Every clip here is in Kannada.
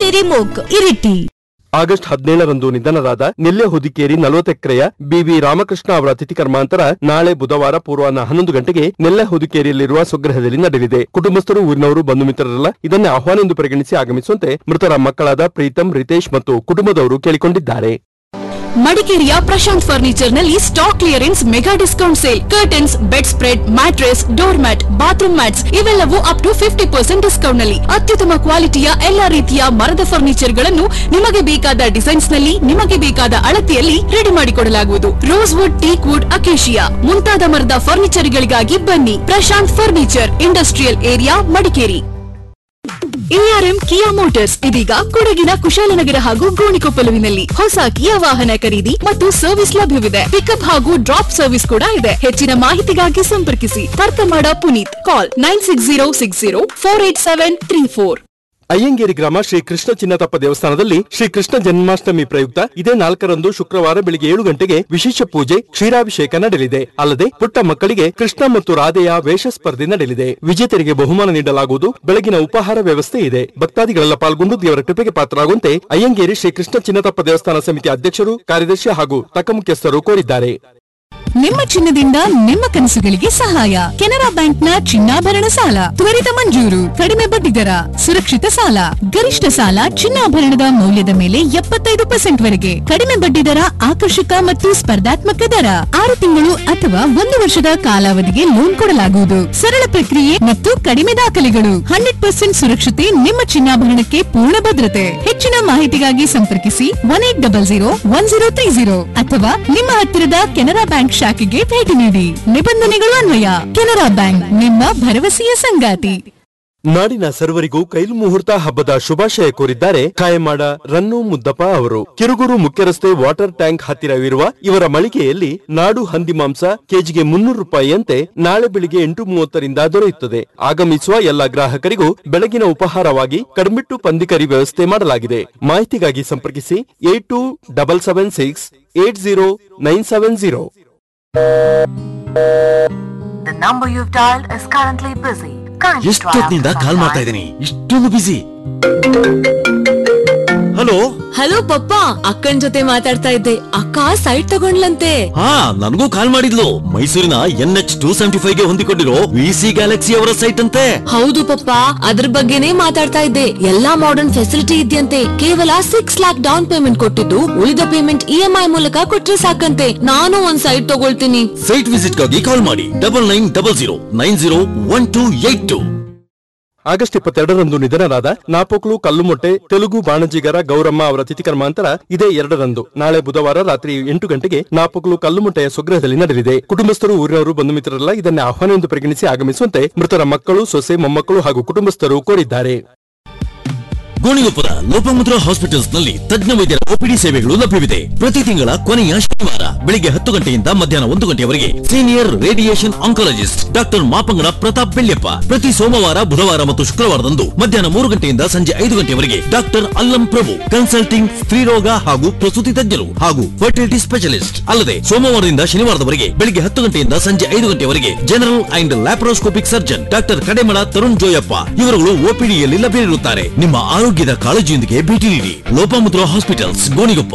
ಮಡಿಕೇರಿ ಮೋಕ್ ಇರಿಟಿ ಆಗಸ್ಟ್ ಹದಿನೇಳರಂದು ನಿಧನರಾದ ನೆಲ್ಲೆ ಹುದಿಕೇರಿ ನಲವತ್ತೆಕರೆಯ ಬಿವಿ ರಾಮಕೃಷ್ಣ ಅವರ ತಿಥಿ ಕರ್ಮಾಂತರ ನಾಳೆ ಬುಧವಾರ ಪೂರ್ವಾಹ್ನ ಹನ್ನೊಂದು ಗಂಟೆಗೆ ನೆಲ್ಲೆ ಹುದಿಕೇರಿಯಲ್ಲಿರುವ ಸ್ವಗೃಹದಲ್ಲಿ ನಡೆಯಲಿದೆ ಕುಟುಂಬಸ್ಥರು ಊರಿನವರು ಬಂಧು ಮಿತ್ರರೆಲ್ಲ ಇದನ್ನೇ ಆಹ್ವಾನ ಎಂದು ಪರಿಗಣಿಸಿ ಆಗಮಿಸುವಂತೆ ಮೃತರ ಮಕ್ಕಳಾದ ಪ್ರೀತಂ ರಿತೇಶ್ ಮತ್ತು ಕುಟುಂಬದವರು ಕೇಳಿಕೊಂಡಿದ್ದಾರೆ ಮಡಿಕೇರಿಯ ಪ್ರಶಾಂತ್ ಫರ್ನಿಚರ್ ನಲ್ಲಿ stock clearance mega discount sale curtains bed spread mattress door mat bathroom mats ಇವೆಲ್ಲವೂ up to fifty percent discount ನಲ್ಲಿ ಅತ್ಯುತ್ತಮ ಕ್ವಾಲಿಟಿಯ ಎಲ್ಲಾ ರೀತಿಯ ಮರದ ಫರ್ನಿಚರ್ ಗಳನ್ನು ನಿಮಗೆ ಬೇಕಾದ ಡಿಸೈನ್ಸ್ ನಲ್ಲಿ ನಿಮಗೆ ಬೇಕಾದ ಅಳತೆಯಲ್ಲಿ ರೆಡಿ ಮಾಡಿಕೊಡಲಾಗುವುದು rose wood teak wood acacia ಮುಂತಾದ ಮರದ ಫರ್ನಿಚರ್ ಗಳಿಗಾಗಿ ಬನ್ನಿ Prashanth furniture industrial area Madikeri ARM Kia Motors ಇದೀಗ ಕೊಡಗಿನ ಕುಶಾಲನಗರ ಹಾಗೂ ಗೋಣಿಕೊಪ್ಪಲುವಿನಲ್ಲಿ ಹೊಸ ಕಿಯಾ ವಾಹನ ಖರೀದಿ ಮತ್ತು ಸರ್ವಿಸ್ ಲಭ್ಯವಿದೆ ಪಿಕಪ್ ಹಾಗೂ ಡ್ರಾಪ್ ಸರ್ವಿಸ್ ಕೂಡ ಇದೆ ಹೆಚ್ಚಿನ ಮಾಹಿತಿಗಾಗಿ ಸಂಪರ್ಕಿಸಿ ತರ್ಕಮಾಡ Puneeth call nine six zero six zero four eight seven three four Ayyangeri ಗ್ರಾಮ ಶ್ರೀ ಕೃಷ್ಣ ಚಿನ್ನತಪ್ಪ ದೇವಸ್ಥಾನದಲ್ಲಿ ಶ್ರೀ ಕೃಷ್ಣ ಜನ್ಮಾಷ್ಟಮಿ ಪ್ರಯುಕ್ತ ಇದೇ ನಾಲ್ಕರಂದು ಶುಕ್ರವಾರ ಬೆಳಿಗ್ಗೆ ಏಳು ಗಂಟೆಗೆ ವಿಶೇಷ ಪೂಜೆ ಕ್ಷೀರಾಭಿಷೇಕ ನಡೆಯಲಿದೆ ಅಲ್ಲದೆ ಪುಟ್ಟ ಮಕ್ಕಳಿಗೆ ಕೃಷ್ಣ ಮತ್ತು ರಾಧೆಯ ವೇಷ ಸ್ಪರ್ಧೆ ನಡೆಯಲಿದೆ ವಿಜೇತರಿಗೆ ಬಹುಮಾನ ನೀಡಲಾಗುವುದು ಬೆಳಗಿನ ಉಪಹಾರ ವ್ಯವಸ್ಥೆ ಇದೆ ಭಕ್ತಾದಿಗಳೆಲ್ಲ ಪಾಲ್ಗೊಂಡು ದೇವರ ಕೃಪೆಗೆ ಪಾತ್ರರಾಗುವಂತೆ ಅಯ್ಯಂಗೇರಿ ಶ್ರೀ ಕೃಷ್ಣ ಚಿನ್ನತಪ್ಪ ದೇವಸ್ಥಾನ ಸಮಿತಿ ಅಧ್ಯಕ್ಷರು ಕಾರ್ಯದರ್ಶಿ ಹಾಗೂ ತಕ್ಕ ಮುಖ್ಯಸ್ಥರು ಕೋರಿದ್ದಾರೆ ನಿಮ್ಮ ಚಿನ್ನದಿಂದ ನಿಮ್ಮ ಕನಸುಗಳಿಗೆ ಸಹಾಯ ಕೆನರಾ ಬ್ಯಾಂಕ್ನ ಚಿನ್ನಾಭರಣ ಸಾಲ ತ್ವರಿತ ಮಂಜೂರು ಕಡಿಮೆ ಬಡ್ಡಿ ದರ ಸುರಕ್ಷಿತ ಸಾಲ ಗರಿಷ್ಠ ಸಾಲ ಚಿನ್ನಾಭರಣದ ಮೌಲ್ಯದ ಮೇಲೆ ಎಪ್ಪತ್ತೈದು ಪರ್ಸೆಂಟ್ ವರೆಗೆ ಕಡಿಮೆ ಬಡ್ಡಿ ದರ ಆಕರ್ಷಕ ಮತ್ತು ಸ್ಪರ್ಧಾತ್ಮಕ ದರ ಆರು ತಿಂಗಳು ಅಥವಾ ಒಂದು ವರ್ಷದ ಕಾಲಾವಧಿಗೆ ಲೋನ್ ಕೊಡಲಾಗುವುದು ಸರಳ ಪ್ರಕ್ರಿಯೆ ಮತ್ತು ಕಡಿಮೆ ದಾಖಲೆಗಳು ಹಂಡ್ರೆಡ್ ಪರ್ಸೆಂಟ್ ಸುರಕ್ಷತೆ ನಿಮ್ಮ ಚಿನ್ನಾಭರಣಕ್ಕೆ ಪೂರ್ಣ ಭದ್ರತೆ ಹೆಚ್ಚಿನ ಮಾಹಿತಿಗಾಗಿ ಸಂಪರ್ಕಿಸಿ one eight double zero one zero three zero ಅಥವಾ ನಿಮ್ಮ ಹತ್ತಿರದ ಕೆನರಾ ಬ್ಯಾಂಕ್ ಶಾಖೆಗೆ ಭೇಟಿ ನೀಡಿ ನಿಬಂಧನೆಗಳು ಅನ್ವಯ ಕೆನರಾ ಬ್ಯಾಂಕ್ ನಿಮ್ಮ ಭರವಸೆಯ ಸಂಗಾತಿ ನಾಡಿನ ಸರ್ವರಿಗೂ ಕೈಲು ಮುಹೂರ್ತ ಹಬ್ಬದ ಶುಭಾಶಯ ಕೋರಿದ್ದಾರೆ ಕಾಯಮಾಡ ರನ್ನು ಮುದ್ದಪ್ಪ ಅವರು ಕಿರುಗೂರು ಮುಖ್ಯ ರಸ್ತೆ ವಾಟರ್ ಟ್ಯಾಂಕ್ ಹತ್ತಿರವಿರುವ ಇವರ ಮಳಿಗೆಯಲ್ಲಿ ನಾಡು ಹಂದಿ ಮಾಂಸ ಕೆಜಿಗೆ ಮುನ್ನೂರು ರೂಪಾಯಿಯಂತೆ ನಾಳೆ ಬೆಳಿಗ್ಗೆ ಎಂಟು ಮೂವತ್ತರಿಂದ ದೊರೆಯುತ್ತದೆ ಆಗಮಿಸುವ ಎಲ್ಲ ಗ್ರಾಹಕರಿಗೂ ಬೆಳಗಿನ ಉಪಹಾರವಾಗಿ ಕಡ್ಮಿಟ್ಟು ಪಂದಿಕರಿ ವ್ಯವಸ್ಥೆ ಮಾಡಲಾಗಿದೆ ಮಾಹಿತಿಗಾಗಿ ಸಂಪರ್ಕಿಸಿ eight two double seven six eight zero nine seven zero The number you've dialed is currently busy. Kindly try ಎಷ್ಟೊತ್ತಿನಿಂದ after ಕಾಲ್ some ಮಾಡ್ತಾ time. ಇದ್ದೀನಿ ಇಷ್ಟೊಂದು ಬಿಸಿ ಹಲೋ ಹಲೋ ಪಪ್ಪ ಅಕ್ಕನ್ ಜೊತೆ ಮಾತಾಡ್ತಾ ಇದ್ದೆ ಅಕ್ಕ ಸೈಟ್ ತಗೊಂಡ್ಲಂತೆ ಹಾ ನನಗೂ ಕಾಲ್ ಮಾಡಿದ್ಲು ಮೈಸೂರಿನ N H two seventy five ಗೆ ಹೊಂದಿಕೊಂಡಿರೋ ವಿ ಸಿ ಗ್ಯಾಲಕ್ಸಿ ಅವರ ಸೈಟ್ ಅಂತೆ ಹೌದು ಪಪ್ಪ ಅದ್ರ ಬಗ್ಗೆನೇ ಮಾತಾಡ್ತಾ ಇದ್ದೆ ಎಲ್ಲಾ ಮಾಡರ್ನ್ ಫೆಸಿಲಿಟಿ ಇದೆಯಂತೆ ಕೇವಲ ಸಿಕ್ಸ್ ಲ್ಯಾಕ್ ಡೌನ್ ಪೇಮೆಂಟ್ ಕೊಟ್ಟಿದ್ದು ಉಳಿದ ಪೇಮೆಂಟ್ ಇ ಎಂ ಐ ಮೂಲಕ ಕೊಟ್ರೆ ಸಾಕಂತೆ ನಾನು ಒಂದ್ ಸೈಟ್ ತಗೊಳ್ತೀನಿ ಸೈಟ್ ವಿಸಿಟ್ ಗಾಗಿ ಕಾಲ್ ಮಾಡಿ double nine double zero nine zero one two eight two August ಇಪ್ಪತ್ತೆರಡರಂದು ನಿಧನರಾದ ನಾಪೋಕ್ಲು ಕಲ್ಲುಮೊಟ್ಟೆ ತೆಲುಗು ಬಾಣಜಿಗರ ಗೌರಮ್ಮ ಅವರ ತಿಥಿ ಕರ್ಮಾಂತರ ಇದೇ ಎರಡರಂದು ನಾಳೆ ಬುಧವಾರ ರಾತ್ರಿ ಎಂಟು ಗಂಟೆಗೆ ನಾಪೋಕ್ಲು ಕಲ್ಲುಮೊಟ್ಟೆಯ ಸ್ವಗೃಹದಲ್ಲಿ ನಡೆಯಲಿದೆ ಕುಟುಂಬಸ್ಥರು ಊರಿನವರು ಬಂಧು ಮಿತ್ರರೆಲ್ಲ ಇದನ್ನೇ ಆಹ್ವಾನ ಎಂದು ಪರಿಗಣಿಸಿ ಆಗಮಿಸುವಂತೆ ಮೃತರ ಮಕ್ಕಳು ಸೊಸೆ ಮೊಮ್ಮಕ್ಕಳು ಹಾಗೂ ಕುಟುಂಬಸ್ಥರು ಕೋರಿದ್ದಾರೆ ಗೋಣಿಗೊಪ್ಪದ ಲೋಪಮುದ್ರಾ ಹಾಸ್ಪಿಟಲ್ಸ್ ನಲ್ಲಿ ತಜ್ಞ ವೈದ್ಯರ ಒಪಿಡಿ ಸೇವೆಗಳು ಲಭ್ಯವಿದೆ ಪ್ರತಿ ತಿಂಗಳ ಕೊನೆಯ ಶನಿವಾರ ಬೆಳಿಗ್ಗೆ ಹತ್ತು ಗಂಟೆಯಿಂದ ಮಧ್ಯಾಹ್ನ ಒಂದು ಗಂಟೆಯವರೆಗೆ senior radiation oncologist doctor Mapangada Pratap Belliappa ಪ್ರತಿ ಸೋಮವಾರ ಬುಧವಾರ ಮತ್ತು ಶುಕ್ರವಾರದಂದು ಮಧ್ಯಾಹ್ನ ಮೂರು ಗಂಟೆಯಿಂದ ಸಂಜೆ ಐದು ಗಂಟೆಯವರೆಗೆ ಡಾಕ್ಟರ್ ಅಲ್ಲಂ ಪ್ರಭು ಕನ್ಸಲ್ಟಿಂಗ್ ಸ್ತ್ರೀರೋಗ ಹಾಗೂ ಪ್ರಸೂತಿ ತಜ್ಞರು ಹಾಗೂ ಫರ್ಟಿಲಿಟಿ ಸ್ಪೆಷಲಿಸ್ಟ್ ಅಲ್ಲದೆ ಸೋಮವಾರದಿಂದ ಶನಿವಾರದವರೆಗೆ ಬೆಳಿಗ್ಗೆ ಹತ್ತು ಗಂಟೆಯಿಂದ ಸಂಜೆ ಐದು ಗಂಟೆಯವರೆಗೆ general and laparoscopic surgeon doctor Kademala Tarun Joyappa ಇವರುಗಳು ಓಪಿಡಿಯಲ್ಲಿ ಲಭ್ಯವಿರುತ್ತಾರೆ ನಿಮ್ಮ ಆರೋಗ್ಯದ ಕಾಳಜಿಯೊಂದಿಗೆ ಭೇಟಿ ನೀಡಿ ಲೋಪಮುದ್ರಾ ಹಾಸ್ಪಿಟಲ್ಸ್ ಗೋಣಿಗೊಪ್ಪ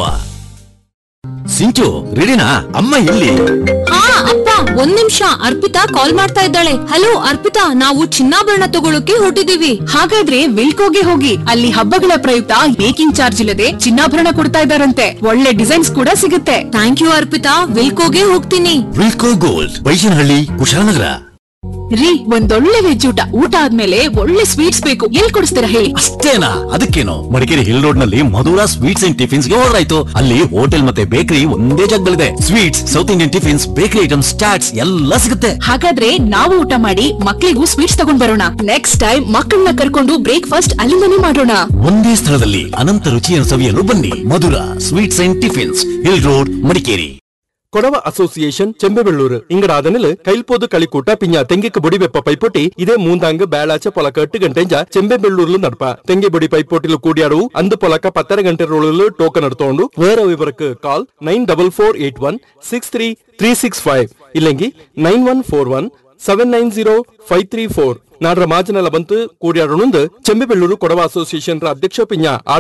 ಸಿಂಚು ರೆಡಿನಾ ಅಮ್ಮ ಎಲ್ಲಿ ಹಾ ಅಪ್ಪ ಒಂದ್ ನಿಮಿಷ ಅರ್ಪಿತಾ ಕಾಲ್ ಮಾಡ್ತಾ ಇದ್ದಾಳೆ ಹಲೋ ಅರ್ಪಿತಾ ನಾವು ಚಿನ್ನಾಭರಣ ತಗೊಳಕ್ಕೆ ಹೊರಟಿದೀವಿ ಹಾಗಾದ್ರೆ ವಿಲ್ಕೋಗೆ ಹೋಗಿ ಅಲ್ಲಿ ಹಬ್ಬಗಳ ಪ್ರಯುಕ್ತ ಮೇಕಿಂಗ್ ಚಾರ್ಜ್ ಇಲ್ಲದೆ ಚಿನ್ನಾಭರಣ ಕೊಡ್ತಾ ಇದಾರಂತೆ ಒಳ್ಳೆ ಡಿಸೈನ್ಸ್ ಕೂಡ ಸಿಗುತ್ತೆ ಥ್ಯಾಂಕ್ ಯು ಅರ್ಪಿತಾ ವಿಲ್ಕೋಗೆ ಹೋಗ್ತೀನಿ ವಿಲ್ಕೋ ಗೋಲ್ಡ್ ಬೈಶನಹಳ್ಳಿ ಕುಶಾಲನಗರ ರೀ ಒಂದೊಳ್ಳೆ ವೆಜ್ ಊಟ ಊಟ ಆದ್ಮೇಲೆ ಒಳ್ಳೆ ಸ್ವೀಟ್ಸ್ ಬೇಕು ಎಲ್ ಕೊಡಿಸ್ತೀರಾ ಹೇಳಿ ಅಷ್ಟೇನಾ ಅದಕ್ಕೇನು ಮಡಿಕೇರಿ ಹಿಲ್ ರೋಡ್ ನಲ್ಲಿ ಮಧುರಾ ಸ್ವೀಟ್ಸ್ ಅಂಡ್ ಟಿಫಿನ್ಸ್ ಗೆ ಹೋದ್ರ ಆಯ್ತು ಅಲ್ಲಿ ಹೋಟೆಲ್ ಮತ್ತೆ ಬೇಕರಿ ಒಂದೇ ಜಾಗದಲ್ಲಿದೆ sweets south Indian tiffins bakery items chats ಎಲ್ಲ ಸಿಗುತ್ತೆ ಹಾಗಾದ್ರೆ ನಾವು ಊಟ ಮಾಡಿ ಮಕ್ಳಿಗೂ ಸ್ವೀಟ್ಸ್ ತಗೊಂಡ್ ಬರೋಣ ನೆಕ್ಸ್ಟ್ ಟೈಮ್ ಮಕ್ಕಳನ್ನ ಕರ್ಕೊಂಡು ಬ್ರೇಕ್ಫಾಸ್ಟ್ ಅಲ್ಲಿಂದನೇ ಮಾಡೋಣ ಒಂದೇ ಸ್ಥಳದಲ್ಲಿ ಅನಂತ ರುಚಿಯನ್ನು ಸವಿಯಲು ಬನ್ನಿ Madhura sweets and tiffins hill road Madikeri Kodava association ചെമ്പെവെള്ളൂർ ഇങ്ങടാതനിൽ കൈൽപോത് കളിക്കൂട്ട പിഞ്ഞ തെങ്കിക്ക് ബൊടി വെപ്പ പൈപ്പൊട്ടി ഇതേ മൂന്നാങ്ക് ಬ್ಯಾಳಾಚ ಪೊಲಕ ಎಟ್ಟು ಗಂಟೆಂಜ ಚೆಂಬೆಬೆಳ್ಳೂರ್ಲು ನಡಪ ತೆಂಗೆ ಬೊಡಿ ಪೈಪೋಟಿಲು ಕೂಡಿಯಾಡವು ಅಂದು ಪೊಲಕ ಪತ್ತರ ಗಂಟೆ ರೋಳಲು ಟೋಕನ್ ನಡ್ತೋಂಡು വേറെ വിവരക്ക് call nine double four eight one six three three six five ಇല്ലെങ്കിൽ nine one four one seven nine zero five three four ನಾಡ್ರ ಮಾಜನೆಲ್ಲ ಬಂತು ಕೂಡಿಯಾಡೋಣಂದು ಚೆಂಬೆಬೆಳ್ಳೂರು ಕೊಡವ ಅಸೋಸಿಯೇಷನ್ ಅಧ್ಯಕ್ಷ ಪಿಂಜ